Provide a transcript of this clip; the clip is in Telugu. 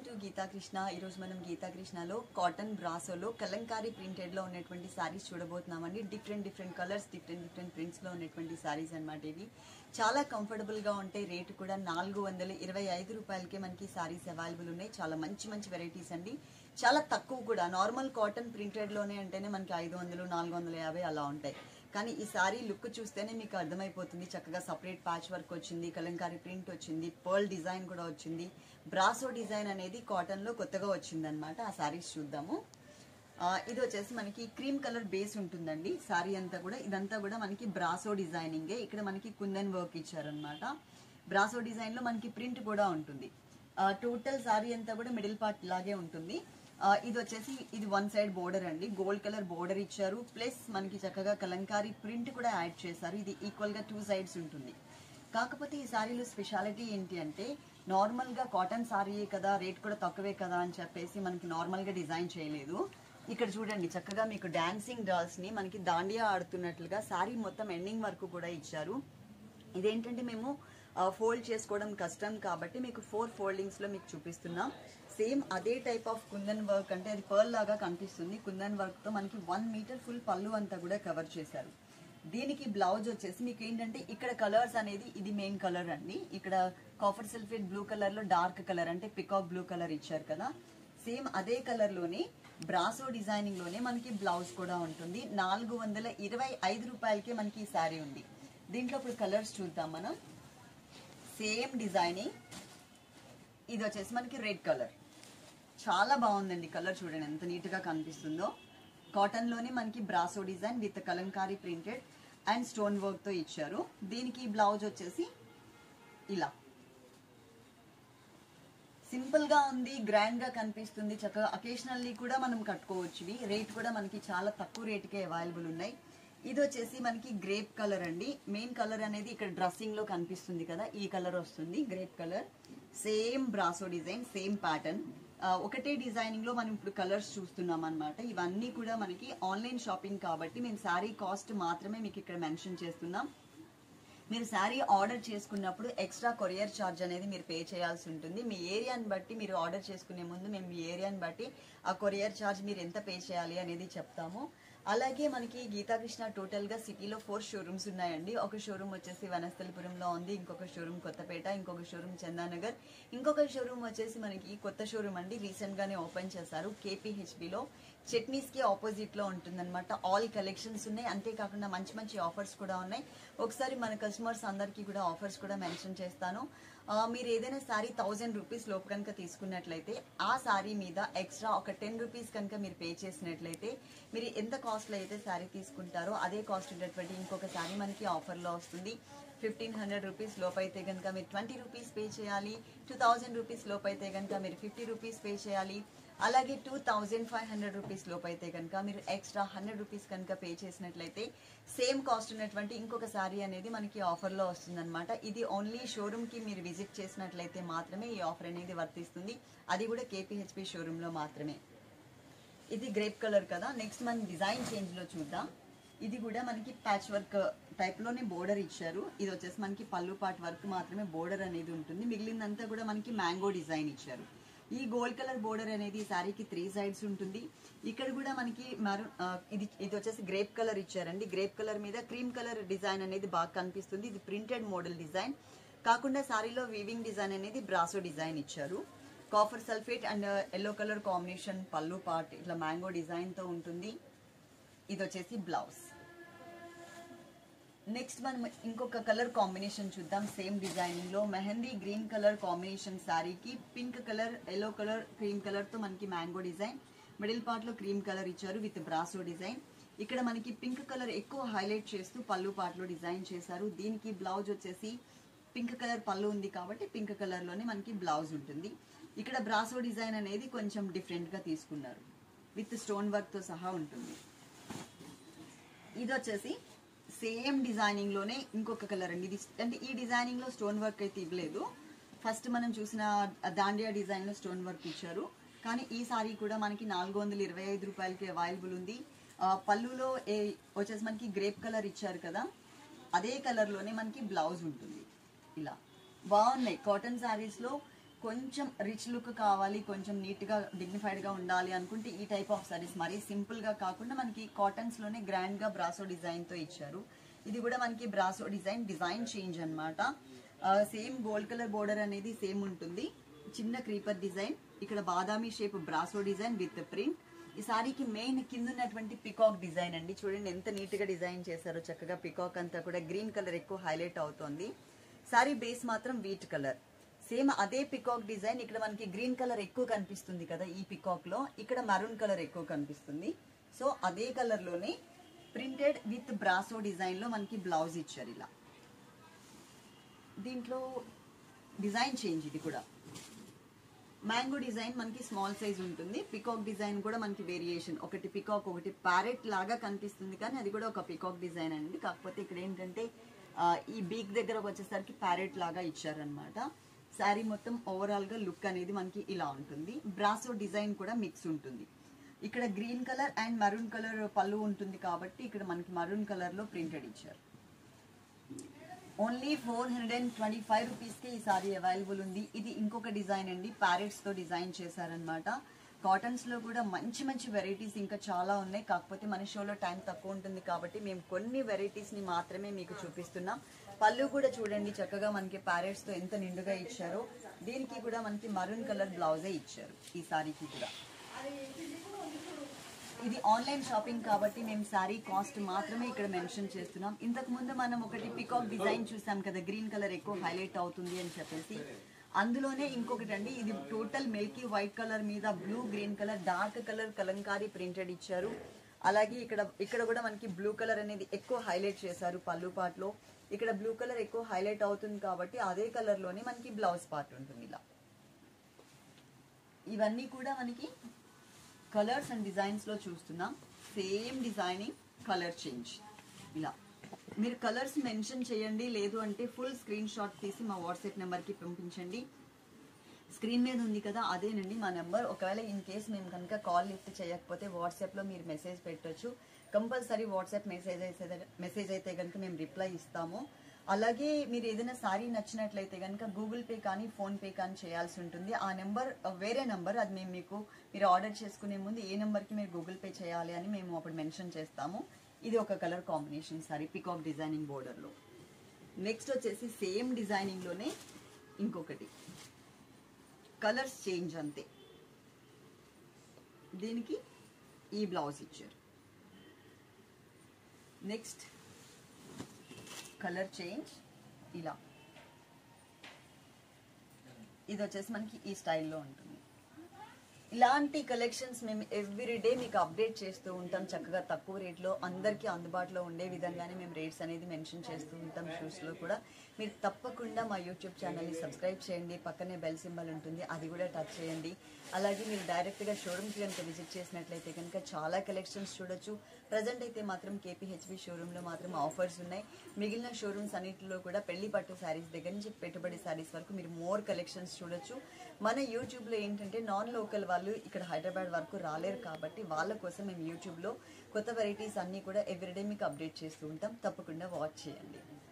టు గీతా కృష్ణ ఈరోజు మనం గీతా కృష్ణలో కాటన్ బ్రాసోలో కలంకారీ ప్రింటెడ్ లో ఉన్నటువంటి సారీస్ చూడబోతున్నామండి different different colours different different prints లో ఉన్నటువంటి సారీస్ అన్నమాట ఇవి చాలా కంఫర్టబుల్ గా ఉంటాయి రేటు కూడా నాలుగు వందల ఇరవై ఐదు రూపాయలకే మనకి సారీస్ అవైలబుల్ ఉన్నాయి చాలా మంచి మంచి వెరైటీస్ అండి చాలా తక్కువ కూడా నార్మల్ కాటన్ ప్రింటెడ్ లోనే అంటేనే మనకి ఐదు వందలు నాలుగు వందల యాభై అలా ఉంటాయి కానీ ఈ సారీ లుక్ చూస్తేనే మీకు అర్థమైపోతుంది చక్కగా సపరేట్ ప్యాచ్ వర్క్ వచ్చింది కలంకారీ ప్రింట్ వచ్చింది పర్ల్ డిజైన్ కూడా వచ్చింది బ్రాసో డిజైన్ అనేది కాటన్ లో కొత్తగా వచ్చింది అనమాట ఆ సారీస్ చూద్దాము ఆ, ఇది వచ్చేసి మనకి క్రీమ్ కలర్ బేస్ ఉంటుందండి సారీ అంతా కూడా ఇదంతా కూడా మనకి బ్రాసో డిజైనింగే ఇక్కడ మనకి కుందన్ వర్క్ ఇచ్చారనమాట బ్రాసో డిజైన్ లో మనకి ప్రింట్ కూడా ఉంటుంది టోటల్ సారీ అంతా కూడా మిడిల్ పార్ట్ లాగే ఉంటుంది ఆ, ఇది వచ్చేసి ఇది వన్ సైడ్ బోర్డర్ అండి గోల్డ్ కలర్ బోర్డర్ ఇచ్చారు ప్లస్ మనకి చక్కగా కలంకారీ ప్రింట్ కూడా యాడ్ చేశారు ఇది ఈక్వల్ గా టూ సైడ్స్ ఉంటుంది కాకపోతే ఈ సారీలో స్పెషాలిటీ ఏంటి అంటే నార్మల్ గా కాటన్ సారీయే కదా రేట్ కూడా తక్కువే కదా అని చెప్పేసి మనకి నార్మల్ గా డిజైన్ చేయలేదు ఇక్కడ చూడండి చక్కగా మీకు డాన్సింగ్ డాల్స్ ని మనకి దాండియా ఆడుతున్నట్లుగా సారీ మొత్తం ఎండింగ్ వరకు కూడా ఇచ్చారు ఇదేంటంటే మేము ఫోల్డ్ చేసుకోవడం కష్టం కాబట్టి మీకు ఫోర్ ఫోల్డింగ్స్ లో మీకు చూపిస్తున్నాం సేమ్ అదే టైప్ ఆఫ్ కుందన్ వర్క్ అంటే అది పర్ల్ లాగా కనిపిస్తుంది కుందన్ వర్క్ తో మనకి వన్ మీటర్ ఫుల్ పళ్ళు అంతా కూడా కవర్ చేశారు దీనికి బ్లౌజ్ వచ్చేసి మీకు ఏంటంటే ఇక్కడ కలర్స్ అనేది ఇది మెయిన్ కలర్ అండి ఇక్కడ కాఫర్ సల్ఫేట్ బ్లూ కలర్ లో డార్క్ కలర్ అంటే పికాక్ బ్లూ కలర్ ఇచ్చారు కదా సేమ్ అదే కలర్ లోనే బ్రాసో డిజైనింగ్ లోనే మనకి బ్లౌజ్ కూడా ఉంటుంది నాలుగు వందల ఇరవై ఐదు రూపాయలకే మనకి ఈ శారీ ఉంది దీంట్లో ఇప్పుడు కలర్స్ చూద్దాం మనం సేమ్ డిజైనింగ్ ఇది వచ్చేసి మనకి రెడ్ కలర్ చాలా బాగుందండి కలర్ చూడండి ఎంత నీట్ గా కనిపిస్తుందో కాటన్ లోనే మనకి brasso design with kalamkari printed and stone work తో ఇచ్చారు దీనికి బ్లౌజ్ వచ్చేసి ఇలా సింపుల్ గా ఉంది గ్రాండ్ గా కనిపిస్తుంది చక్కగా అకేషనల్లీ కూడా మనం కట్టుకోవచ్చు ఇవి రేట్ కూడా మనకి చాలా తక్కువ రేటుకే అవైలబుల్ ఉన్నాయి ఇది వచ్చేసి మనకి గ్రేప్ కలర్ అండి మెయిన్ కలర్ అనేది ఇక్కడ డ్రెస్సింగ్ లో కనిపిస్తుంది కదా ఈ కలర్ వస్తుంది grape colour same brasso design same pattern ఒకటే డిజైనింగ్ లో మనం ఇప్పుడు కలర్స్ చూస్తున్నాం అనమాట ఇవన్నీ కూడా మనకి ఆన్లైన్ షాపింగ్ కాబట్టి మేము శారీ కాస్ట్ మాత్రమే మీకు ఇక్కడ మెన్షన్ చేస్తున్నాం మీరు శారీ ఆర్డర్ చేసుకున్నప్పుడు ఎక్స్ట్రా కొరియర్ ఛార్జ్ అనేది మీరు పే చేయాల్సి ఉంటుంది మీ ఏరియాని బట్టి మీరు ఆర్డర్ చేసుకునే ముందు మేము మీ ఏరియాని బట్టి ఆ కొరియర్ ఛార్జ్ మీరు ఎంత పే చేయాలి అనేది చెప్తాము అలాగే మనకి గీతాకృష్ణ టోటల్ గా సిటీలో ఫోర్ షోరూమ్స్ ఉన్నాయండి ఒక షోరూమ్ వచ్చేసి వనస్థలిపురంలో ఉంది ఇంకొక షోరూమ్ కొత్తపేట ఇంకొక షోరూమ్ చందానగర్ ఇంకొక షోరూమ్ వచ్చేసి మనకి కొత్త షోరూమ్ అండి రీసెంట్ గానే ఓపెన్ చేశారు కేపీహెచ్బిలో చట్నీస్ కి ఆపోజిట్ లో ఉంటుందన్నమాట ఆల్ కలెక్షన్స్ ఉన్నాయి అంతేకాకుండా మంచి మంచి ఆఫర్స్ కూడా ఉన్నాయి ఒకసారి మన కస్టమర్స్ అందరికీ కూడా ఆఫర్స్ కూడా మెన్షన్ చేస్తాను ఆ, మీరు ఏదైనా శారీ థౌజండ్ రూపీస్ లోపు కనుక తీసుకున్నట్లయితే ఆ శారీ మీద ఎక్స్ట్రా ఒక టెన్ రూపీస్ కనుక మీరు పే చేసినట్లయితే మీరు ఎంత కాస్ట్లో అయితే శారీ తీసుకుంటారో అదే కాస్ట్ ఉండేటువంటి ఇంకొక శారీ మనకి ఆఫర్లో వస్తుంది ఫిఫ్టీన్ హండ్రెడ్ రూపీస్ లోపు అయితే కనుక మీరు ట్వంటీ రూపీస్ పే చేయాలి టూ థౌజండ్ రూపీస్ లోపు అయితే కనుక మీరు ఫిఫ్టీ రూపీస్ పే చేయాలి అలాగే two thousand five hundred rupees లోపు అయితే కనుక మీరు ఎక్స్ట్రా హండ్రెడ్ రూపీస్ కనుక పే చేసినట్లయితే సేమ్ కాస్ట్ ఉన్నటువంటి ఇంకొక శారీ అనేది మనకి ఆఫర్లో వస్తుందన్నమాట ఇది ఓన్లీ షోరూమ్కి మీరు విజిట్ చేసినట్లయితే మాత్రమే ఈ ఆఫర్ అనేది వర్తిస్తుంది అది కూడా కేపీహెచ్పి షోరూంలో మాత్రమే ఇది గ్రేప్ కలర్ కదా నెక్స్ట్ మనం డిజైన్ చేంజ్ లో చూద్దాం ఇది కూడా మనకి ప్యాచ్ వర్క్ టైప్ లోనే బోర్డర్ ఇచ్చారు ఇది వచ్చేసి మనకి పళ్ళు పాట్ వర్క్ మాత్రమే బోర్డర్ అనేది ఉంటుంది మిగిలిందంతా కూడా మనకి మ్యాంగో డిజైన్ ఇచ్చారు ఈ గోల్డ్ కలర్ బోర్డర్ అనేది ఈ శారీకి త్రీ సైడ్స్ ఉంటుంది ఇక్కడ కూడా మనకి మరూ- ఆ, ఇది ఇది వచ్చేసి గ్రేప్ కలర్ ఇచ్చారండి గ్రేప్ కలర్ మీద క్రీమ్ కలర్ డిజైన్ అనేది బాగా కనిపిస్తుంది ఇది ప్రింటెడ్ మోడల్ డిజైన్ కాకుండా శారీలో వీవింగ్ డిజైన్ అనేది బ్రాసో డిజైన్ ఇచ్చారు copper sulphate and yellow colour combination పళ్ళు పార్ట్ ఇట్లా మ్యాంగో డిజైన్ తో ఉంటుంది ఇది వచ్చేసి బ్లౌజ్ నెక్స్ట్ మనం ఇంకొక కలర్ కాంబినేషన్ చూద్దాం సేమ్ డిజైనింగ్ లో మెహందీ గ్రీన్ కలర్ కాంబినేషన్ శారీకి pink colour yellow colour cream colour తో మనకి మ్యాంగో డిజైన్ మిడిల్ పార్ట్ లో క్రీమ్ కలర్ ఇచ్చారు విత్ బ్రాసో డిజైన్ ఇక్కడ మనకి పింక్ కలర్ ఎక్కువ హైలైట్ చేస్తూ పళ్ళు పార్ట్ లో డిజైన్ చేశారు దీనికి బ్లౌజ్ వచ్చేసి పింక్ కలర్ పళ్ళు ఉంది కాబట్టి పింక్ కలర్ లోనే మనకి బ్లౌజ్ ఉంటుంది ఇక్కడ బ్రాసో డిజైన్ అనేది కొంచెం డిఫరెంట్ గా తీసుకున్నారు విత్ స్టోన్ వర్క్ తో సహా ఉంటుంది ఇది వచ్చేసి సేమ్ డిజైనింగ్ లోనే ఇంకొక కలర్ అండి ఇది అంటే ఈ డిజైనింగ్ లో స్టోన్ వర్క్ అయితే ఇవ్వలేదు ఫస్ట్ మనం చూసిన దాండియా డిజైన్ లో స్టోన్ వర్క్ ఇచ్చారు కానీ ఈ సారీ కూడా మనకి నాలుగు వందల ఇరవై ఐదు రూపాయలకి అవైలబుల్ ఉంది ఆ, పళ్ళులో ఏ వచ్చేసి మనకి గ్రేప్ కలర్ ఇచ్చారు కదా అదే కలర్ లోనే మనకి బ్లౌజ్ ఉంటుంది ఇలా బాగున్నాయి కాటన్ శారీస్ లో కొంచెం రిచ్ లుక్ కావాలి కొంచెం నీట్గా డిగ్నిఫైడ్గా ఉండాలి అనుకుంటే ఈ టైప్ ఆఫ్ సారీస్ మరీ సింపుల్గా కాకుండా మనకి కాటన్స్లోనే గ్రాండ్గా బ్రాసో డిజైన్తో ఇచ్చారు ఇది కూడా మనకి బ్రాసో డిజైన్ డిజైన్ చేంజ్ అనమాట సేమ్ గోల్డ్ కలర్ బోర్డర్ అనేది సేమ్ ఉంటుంది చిన్న క్రీపర్ డిజైన్ ఇక్కడ బాదామి shape brasso design with print ఈ సారీకి మెయిన్ కింద ఉన్నటువంటి పికాక్ డిజైన్ అండి చూడండి ఎంత నీట్ గా డిజైన్ చేశారో చక్కగా పికాక్ అంతా కూడా గ్రీన్ కలర్ ఎక్కువ హైలైట్ అవుతోంది సారీ బేస్ మాత్రం వీట్ కలర్ సేమ్ అదే పికాక్ డిజైన్ ఇక్కడ మనకి గ్రీన్ కలర్ ఎక్కువ కనిపిస్తుంది కదా ఈ పికాక్ లో ఇక్కడ మరూన్ కలర్ ఎక్కువ కనిపిస్తుంది సో అదే కలర్ లోనే ప్రింటెడ్ విత్ బ్రాసో డిజైన్ లో మనకి బ్లౌజ్ ఇచ్చారు ఇలా దీంట్లో డిజైన్ చేంజ్ ఇది కూడా మ్యాంగో డిజైన్ మనకి స్మాల్ సైజ్ ఉంటుంది పికాక్ డిజైన్ కూడా మనకి వేరియేషన్ ఒకటి పికాక్ ఒకటి ప్యారెట్ లాగా కనిపిస్తుంది కానీ అది కూడా ఒక పికాక్ డిజైన్ అండి కాకపోతే ఇక్కడ ఏంటంటే ఆ, ఈ బీక్ దగ్గర వచ్చేసరికి ప్యారెట్ లాగా ఇచ్చారనమాట శారీ మొత్తం ఓవరాల్ గా లుక్ అనేది మనకి ఇలా ఉంటుంది బ్రాసో డిజైన్ కూడా మిక్స్ ఉంటుంది ఇక్కడ green colour and maroon colour పళ్ళు ఉంటుంది కాబట్టి ఇక్కడ మనకి మరూన్ కలర్ లో ప్రింటెడ్ ఇచ్చారు only four hundred and twenty five రూపీస్కి ఈ సారీ అవైలబుల్ ఉంది ఇది ఇంకొక డిజైన్ అండి ప్యారెట్స్తో డిజైన్ చేశారనమాట కాటన్స్లో కూడా మంచి మంచి వెరైటీస్ ఇంకా చాలా ఉన్నాయి కాకపోతే మన షోలో టైం తక్కువ ఉంటుంది కాబట్టి మేము కొన్ని వెరైటీస్ని మాత్రమే మీకు చూపిస్తున్నాం పళ్ళు కూడా చూడండి చక్కగా మనకి ప్యారెట్స్తో ఎంత నిండుగా ఇచ్చారో దీనికి కూడా మనకి మరూన్ కలర్ బ్లౌజే ఇచ్చారు ఈ సారీకి కూడా ఇది ఆన్లైన్ షాపింగ్ కాబట్టి మేము శారీ కాస్ట్ మాత్రమే ఇక్కడ మెన్షన్ చేస్తున్నాం ఇంతకు ముందు మనం ఒకటి పికాక్ డిజైన్ చూసాం కదా గ్రీన్ కలర్ ఎక్కువ హైలైట్ అవుతుంది అని చెప్పేసి అందులోనే ఇంకొకటి అండి ఇది టోటల్ మిల్కీ వైట్ కలర్ మీద blue green colour dark colour kalamkari printed ఇచ్చారు అలాగే ఇక్కడ ఇక్కడ కూడా మనకి బ్లూ కలర్ అనేది ఎక్కువ హైలైట్ చేశారు పళ్ళు పార్ట్లో ఇక్కడ బ్లూ కలర్ ఎక్కువ హైలైట్ అవుతుంది కాబట్టి అదే కలర్ లోనే మనకి బ్లౌజ్ పార్ట్ ఉంటుంది ఇలా ఇవన్నీ కూడా మనకి కలర్స్ అండ్ డిజైన్స్ లో చూస్తున్నాం సేమ్ డిజైనింగ్ కలర్ చేంజ్ ఇలా మీరు కలర్స్ మెన్షన్ చేయండి లేదు అంటే ఫుల్ స్క్రీన్ షాట్ తీసి మా వాట్సాప్ నెంబర్కి పంపించండి స్క్రీన్ మీద ఉంది కదా అదేనండి మా నెంబర్ ఒకవేళ ఇన్ కేస్ మేము కనుక కాల్ లిఫ్ట్ చేయకపోతే వాట్సాప్లో మీరు మెసేజ్ పెట్టొచ్చు కంపల్సరీ వాట్సాప్ మెసేజ్ అయితే మెసేజ్ అయితే కనుక మేము రిప్లై ఇస్తాము అలాగే మీరు ఏదైనా సారీ నచ్చినట్లయితే కనుక గూగుల్ పే కానీ ఫోన్ పే కానీ చేయాల్సి ఉంటుంది ఆ నెంబర్ వేరే నెంబర్ అది మేము మీకు మీరు ఆర్డర్ చేసుకునే ముందు ఏ నెంబర్కి మీరు గూగుల్ పే చేయాలి అని మేము అప్పుడు మెన్షన్ చేస్తాము ఇది ఒక colour combination sari peacock designing బోర్డర్లో నెక్స్ట్ వచ్చేసి సేమ్ డిజైనింగ్లోనే ఇంకొకటి కలర్స్ చేంజ్ అంతే దీనికి ఈ బ్లౌజ్ ఇచ్చారు నెక్స్ట్ కలర్ చేంజ్ ఇలా ఇది వచ్చేసి మనకి ఈ స్టైల్లో ఉంటుంది ఇలాంటి కలెక్షన్స్ మేము ఎవ్రీ డే మీకు అప్డేట్ చేస్తూ ఉంటాం చక్కగా తక్కువ రేట్లో అందరికీ అందుబాటులో ఉండే విధంగానే మేము రేట్స్ అనేది మెన్షన్ చేస్తూ ఉంటాం షూస్లో కూడా మీరు తప్పకుండా మా యూట్యూబ్ ఛానల్ని సబ్స్క్రైబ్ చేయండి పక్కనే బెల్ సింబల్ ఉంటుంది అది కూడా టచ్ చేయండి అలాగే మీరు డైరెక్ట్గా షోరూమ్కి కనుక విజిట్ చేసినట్లయితే కనుక చాలా కలెక్షన్స్ చూడొచ్చు ప్రజెంట్ అయితే మాత్రం కేపీహెచ్బి షోరూంలో మాత్రం ఆఫర్స్ ఉన్నాయి మిగిలిన షోరూమ్స్ అన్నింటిలో కూడా పెళ్లి పట్టు శారీస్ దగ్గర నుంచి పెట్టుబడి శారీస్ వరకు మీరు మోర్ కలెక్షన్స్ చూడొచ్చు మన యూట్యూబ్లో ఏంటంటే నాన్ లోకల్ వాళ్ళు ఇక్కడ హైదరాబాద్ వరకు రాలేరు కాబట్టి వాళ్ళ కోసం మేము యూట్యూబ్లో కొత్త వెరైటీస్ అన్నీ కూడా ఎవ్రీడే మీకు అప్డేట్ చేస్తూ ఉంటాం తప్పకుండా వాచ్ చేయండి